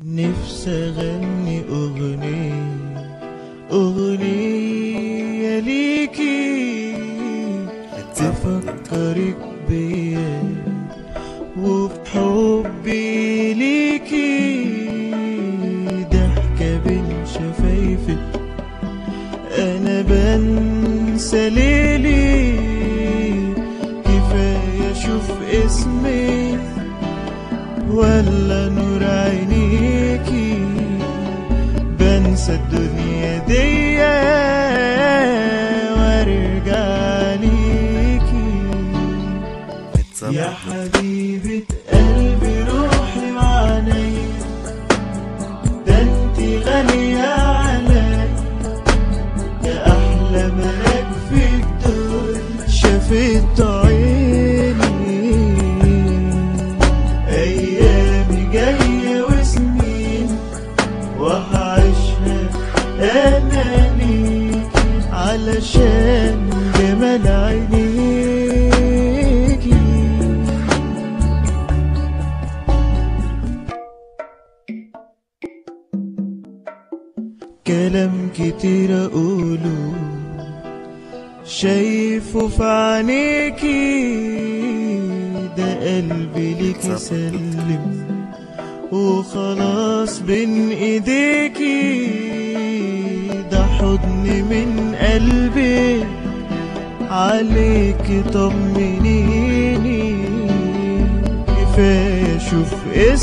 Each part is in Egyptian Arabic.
نفسي اغني اغنية اغنية ليكي تفكرك بيا وبحبي ليكي ضحكة بين شفايفك انا بنسى ليلي كفاية اشوف اسمي ولا نور عينيكي بنسى الدنيا دي وارجع ليكي يا حبيبة قلبي روحي وعينيا ده انتي غالية عليا يا أحلى ملاك في الدنيا شافت عيني أيامي جاية وسنين وهعيشها أنا ليكي علشان جمال عينيكي كلام كتير أقوله شايفه في عينيكي ده قلبي ليكي سلم وخلاص بين ايديكي ده حضن من قلبي عليك طمنيني كفاية اشوف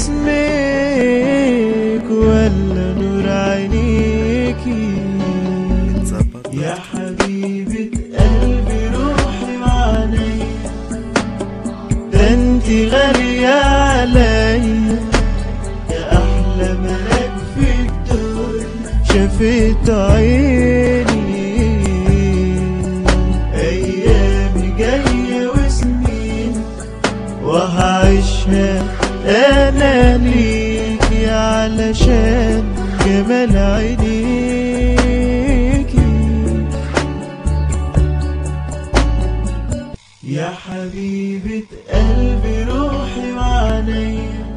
اسمك ولا نور عينيكي يا حبيبة قلبي روحي وعينيا ده انتي غالية عليا يا أحلى ملاك في الدنيا شافت عيني أيامي جاية وسنين وهعيشها أنا ليكي علشان جمال عينيكي يا حبيبة قلبي روحي وعينيا